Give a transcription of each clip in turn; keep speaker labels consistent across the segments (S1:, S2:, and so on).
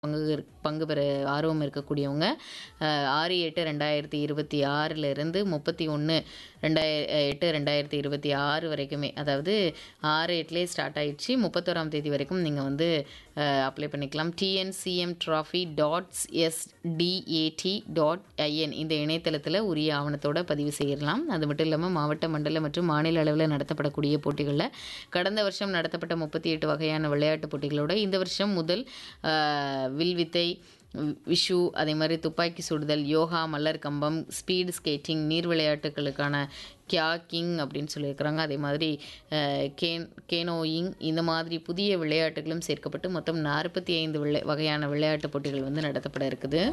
S1: பங்கு இரு- பங்கு பெற ஆர்வம் இருக்கக்கூடியவங்க அஹ், ஆறு எட்டு ரெண்டாயிரத்தி இருபத்தி ஆறிலிருந்து முப்பத்தி ஒன்று ரெண்டாய எட்டு ரெண்டாயிரத்தி இருபத்தி ஆறு வரைக்குமே அதாவது ஆறு எட்டுலேயே ஸ்டார்ட் ஆயிடுச்சு முப்பத்தோராம் தேதி வரைக்கும் நீங்கள் வந்து அப்ளை பண்ணிக்கலாம் TNCM trophy dots SDAT dot IN இந்த இணையதளத்தில் உரிய ஆவணத்தோட பதிவு செய்யலாம் அது மட்டும் இல்லாமல் மாவட்ட மண்டல மற்றும் மாநில அளவில் நடத்தப்படக்கூடிய போட்டிகளில் கடந்த வருஷம் நடத்தப்பட்ட முப்பத்தி எட்டு வகையான விளையாட்டுப் போட்டிகளோட இந்த வருஷம் முதல் அஹ், வில்வித்தை வி- விஷு அதே மாதிரி துப்பாக்கி சுடுதல் யோகா மல்லர் கம்பம் ஸ்பீடு ஸ்கேட்டிங் நீர் விளையாட்டுகளுக்கான கியாக்கிங் அப்படின்னு சொல்லியிருக்கிறாங்க அதே மாதிரி அஹ், கேன் கேனோயிங் இந்த மாதிரி புதிய விளையாட்டுகளும் சேர்க்கப்பட்டு மொத்தம் நாற்பத்தி ஐந்து விளை வகையான விளையாட்டுப் போட்டிகள் வந்து நடத்தப்பட இருக்குது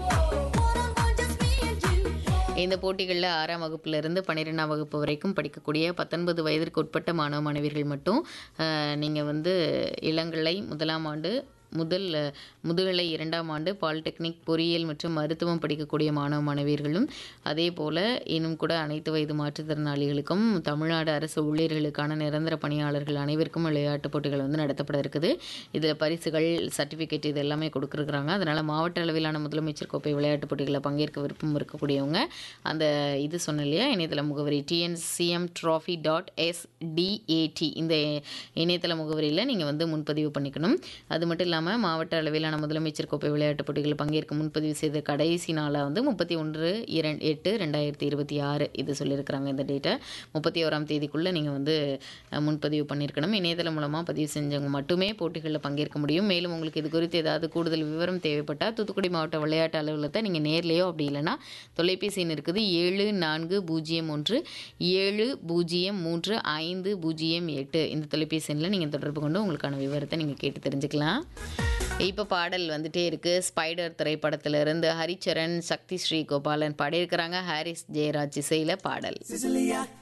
S1: இந்த போட்டிகளில் ஆறாம் வகுப்பிலிருந்து பன்னிரெண்டாம் வகுப்பு வரைக்கும் படிக்கக்கூடிய பத்தொன்பது வயதிற்கு உட்பட்ட மாணவ மாணவியர்கள் மட்டும் நீங்கள் வந்து இளங்கலை முதலாம் ஆண்டு முதல் அஹ், முதுகலை இரண்டாம் ஆண்டு பாலிடெக்னிக் பொறியியல் மற்றும் மருத்துவம் படிக்கக்கூடிய மாணவ மாணவியர்களும் அதே போல் இன்னும் கூட அனைத்து வயது மாற்றுத்திறனாளிகளுக்கும் தமிழ்நாடு அரசு ஊழியர்களுக்கான நிரந்தர பணியாளர்கள் அனைவருக்கும் விளையாட்டுப் போட்டிகள் வந்து நடத்தப்பட இருக்குது இதில் பரிசுகள் சர்டிஃபிகேட் இது எல்லாமே கொடுக்குறாங்க அதனால் மாவட்ட அளவிலான முதலமைச்சர் கோப்பை விளையாட்டுப் போட்டிகளில் பங்கேற்க விருப்பம் இருக்கக்கூடியவங்க அந்த இது சொன்ன இல்லையா இணையதள முகவரி டிஎன்சிஎம் ட்ராஃபி டாட் எஸ்டிஏடி இந்த இணையதள முகவரியில் நீங்கள் வந்து முன்பதிவு பண்ணிக்கணும் அது மட்டும் இல்லாமல் மாவட்ட அளவிலான முதலமைச்சர் கோப்பை விளையாட்டுப் போட்டிகளில் பங்கேற்க முன்பதிவு செய்த கடைசி நாளாக வந்து முப்பத்தி ஒன்று இரண்டு எட்டு ரெண்டாயிரத்தி இருபத்தி ஆறு இது சொல்லியிருக்கிறாங்க இந்த டேட்டை முப்பத்தி ஓராம் தேதிக்குள்ளே நீங்கள் வந்து அஹ், முன்பதிவு பண்ணியிருக்கணும் இணையதளம் மூலமாக பதிவு செஞ்சவங்க மட்டுமே போட்டிகளில் பங்கேற்க முடியும் மேலும் உங்களுக்கு இது குறித்து ஏதாவது கூடுதல் விவரம் தேவைப்பட்டால் தூத்துக்குடி மாவட்ட விளையாட்டு அலுவலகத்தை நீங்கள் நேர்லேயோ அப்படி இல்லைன்னா தொலைபேசி எண் இருக்குது ஏழு நான்கு பூஜ்ஜியம் ஒன்று ஏழு பூஜ்ஜியம் மூன்று ஐந்து பூஜ்ஜியம் எட்டு இந்த தொலைபேசி எண்ணில் நீங்கள் தொடர்பு கொண்டு உங்களுக்கான விவரத்தை நீங்கள் கேட்டு தெரிஞ்சுக்கலாம் இப்போ பாடல் வந்துட்டே இருக்கு ஸ்பைடர் திரைப்படத்திலிருந்து ஹரிச்சரன் சக்தி ஸ்ரீ கோபாலன் பாடியிருக்கிறாங்க ஹாரிஸ் ஜெயராஜ் இசையில் பாடல்